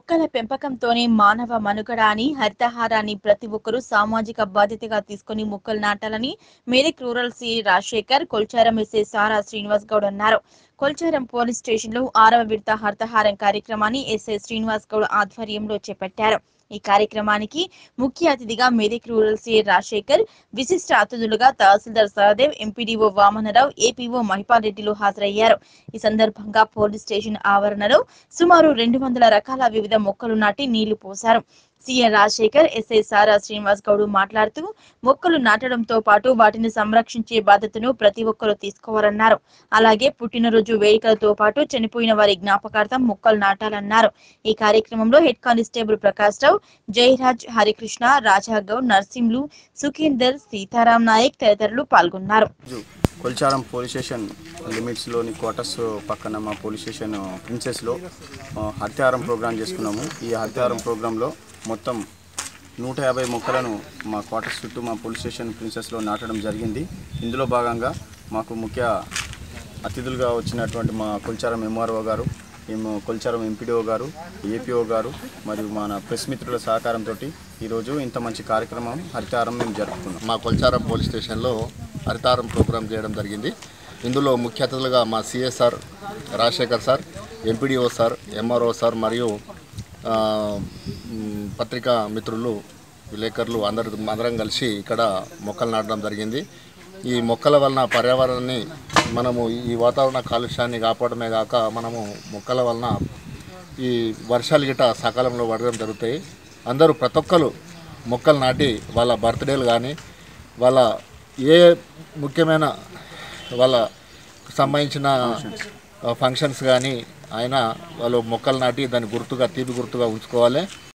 మొక్కల పెంపకంతోనే మానవ మనుగడ అని హరితహారాన్ని ప్రతి ఒక్కరూ సామాజిక బాధ్యతగా తీసుకుని మొక్కలు నాటాలని Medak rural C Rajasekhar Kolcharam SA Sara Srinivas Goud అన్నారు కొల్చారం పోలీస్ స్టేషన్ లో ఆరవ విడత హరితహారం కార్యక్రమాన్ని ఎస్ఐ శ్రీనివాస్ గౌడ్ ఆధ్వర్యంలో చేపట్టారు ఈ కార్యక్రమానికి ముఖ్య అతిథిగా మెదక్ రూరల్ సి రాజశేఖర్ విశిష్ట అతిథులుగా తహసీల్దార్ సహదేవ్ ఎంపీడీఓ వామనరావు ఏపీఓ మహిపాల్ రెడ్డిలు హాజరయ్యారు ఈ సందర్భంగా పోలీస్ స్టేషన్ ఆవరణలో సుమారు రెండు వందల రకాల వివిధ మొక్కలు నాటి నీళ్లు పోశారు సీఎం రాజశేఖర్ ఎస్ఐ సారా శ్రీనివాస్ గౌడ్ మాట్లాడుతూ మొక్కలు నాటడంతో పాటు వాటిని సంరక్షించే బాధ్యతను ప్రతి ఒక్కరూ తీసుకోవాలన్నారు అలాగే పుట్టినరోజు వేడుకలతో పాటు చనిపోయిన వారి జ్ఞాపకార్థం మొక్కలు నాటాలన్నారు ఈ కార్యక్రమంలో హెడ్ కానిస్టేబుల్ ప్రకాష్ రావు జయరాజ్ హరికృష్ణ రాజాగౌడ్ నర్సింలు సుఖేందర్ సీతారాం నాయక్ తదితరులు పాల్గొన్నారు రోజు కొల్చారం పోలీస్ స్టేషన్ లిమిట్స్లోని క్వార్టర్స్ పక్కన మా పోలీస్ స్టేషన్ ప్రిన్సెస్లో ఆ, హత్యారం ప్రోగ్రాం చేసుకున్నాము ఈ హత్యారం ప్రోగ్రాంలో మొత్తం నూట యాభై మొక్కలను మా క్వార్టర్స్ చుట్టూ మా పోలీస్ స్టేషన్ ప్రిన్సెస్లో నాటడం జరిగింది ఇందులో భాగంగా మాకు ముఖ్య అతిథులుగా వచ్చినటువంటి మా కొల్చారం ఎంఆర్ఓ గారు మేము కొల్చారం ఎంపీడీఓ గారు ఏపీఓ గారు మరియు మన ప్రెస్ మిత్రుల సహకారంతో ఈరోజు ఇంత మంచి కార్యక్రమం హరితారం మేము జరుపుకున్నాం మా కొల్చారం పోలీస్ స్టేషన్లో హరితారం ప్రోగ్రాం చేయడం జరిగింది ఇందులో ముఖ్య అతిథులుగా మా CSR Rajasekhar sir MPDO sir MRO sir మరియు ఆ, మ్, పత్రికా మిత్రులు విలేకరులు అందరు అందరం కలిసి ఇక్కడ మొక్కలు నాటడం జరిగింది ఈ మొక్కల వలన పర్యావరణాన్ని మనము ఈ వాతావరణ కాలుష్యాన్ని కాపాడమే కాక మనము మొక్కల వలన ఈ వర్షాలు గిట సకాలంలో పడడం జరుగుతాయి అందరూ ప్రతి ఒక్కరు మొక్కలు నాటి వాళ్ళ బర్త్డేలు కానీ వాళ్ళ ఏ ముఖ్యమైన వాళ్ళ సంబంధించిన ఫంక్షన్స్ కానీ ఆయన వాళ్ళు మొక్కలు నాటి దాన్ని గుర్తుగా తీపి గుర్తుగా ఉంచుకోవాలి